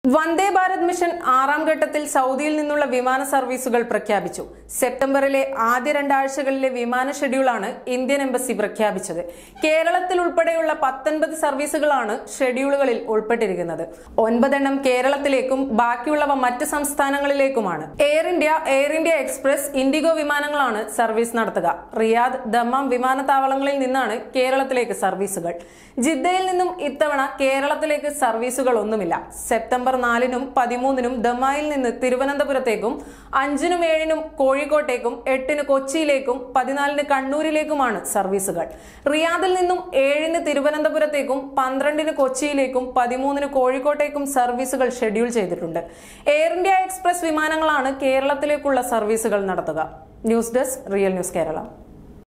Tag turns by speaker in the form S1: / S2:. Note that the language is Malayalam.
S1: വന്ദേ ഭാരത് മിഷൻ ആറാം ഘട്ടത്തിൽ സൗദിയിൽ നിന്നുള്ള വിമാന സർവീസുകൾ പ്രഖ്യാപിച്ചു സെപ്റ്റംബറിലെ ആദ്യ രണ്ടാഴ്ചകളിലെ വിമാന ഷെഡ്യൂളാണ് ഇന്ത്യൻ എംബസി പ്രഖ്യാപിച്ചത് കേരളത്തിൽ ഉൾപ്പെടെയുള്ള പത്തൊൻപത് സർവീസുകളാണ് ഷെഡ്യൂളുകളിൽ ഉൾപ്പെട്ടിരിക്കുന്നത് ഒൻപതെണ്ണം കേരളത്തിലേക്കും ബാക്കിയുള്ളവ മറ്റ് സംസ്ഥാനങ്ങളിലേക്കുമാണ് Air India Air India Express IndiGo വിമാനങ്ങളാണ് സർവീസ് നടത്തുക റിയാദ് ദമ്മാം വിമാനത്താവളങ്ങളിൽ നിന്നാണ് കേരളത്തിലേക്ക് സർവീസുകൾ ജിദ്ദയിൽ നിന്നും ഇത്തവണ കേരളത്തിലേക്ക് സർവീസുകൾ ഒന്നുമില്ല സെപ്റ്റംബർ നാലിനും പതിമൂന്നിനും ദമായിൽ നിന്ന് തിരുവനന്തപുരത്തേക്കും അഞ്ചിനും ഏഴിനും കോഴിക്കോട്ടേക്കും എട്ടിന് കൊച്ചിയിലേക്കും പതിനാലിന് കണ്ണൂരിലേക്കുമാണ് സർവീസുകൾ റിയാദിൽ നിന്നും ഏഴിന് തിരുവനന്തപുരത്തേക്കും പന്ത്രണ്ടിന് കൊച്ചിയിലേക്കും പതിമൂന്നിന് കോഴിക്കോട്ടേക്കും സർവീസുകൾ ഷെഡ്യൂൾ ചെയ്തിട്ടുണ്ട് എയർ ഇന്ത്യ എക്സ്പ്രസ് വിമാനങ്ങളാണ് കേരളത്തിലേക്കുള്ള സർവീസുകൾ നടത്തുക news desk real news Kerala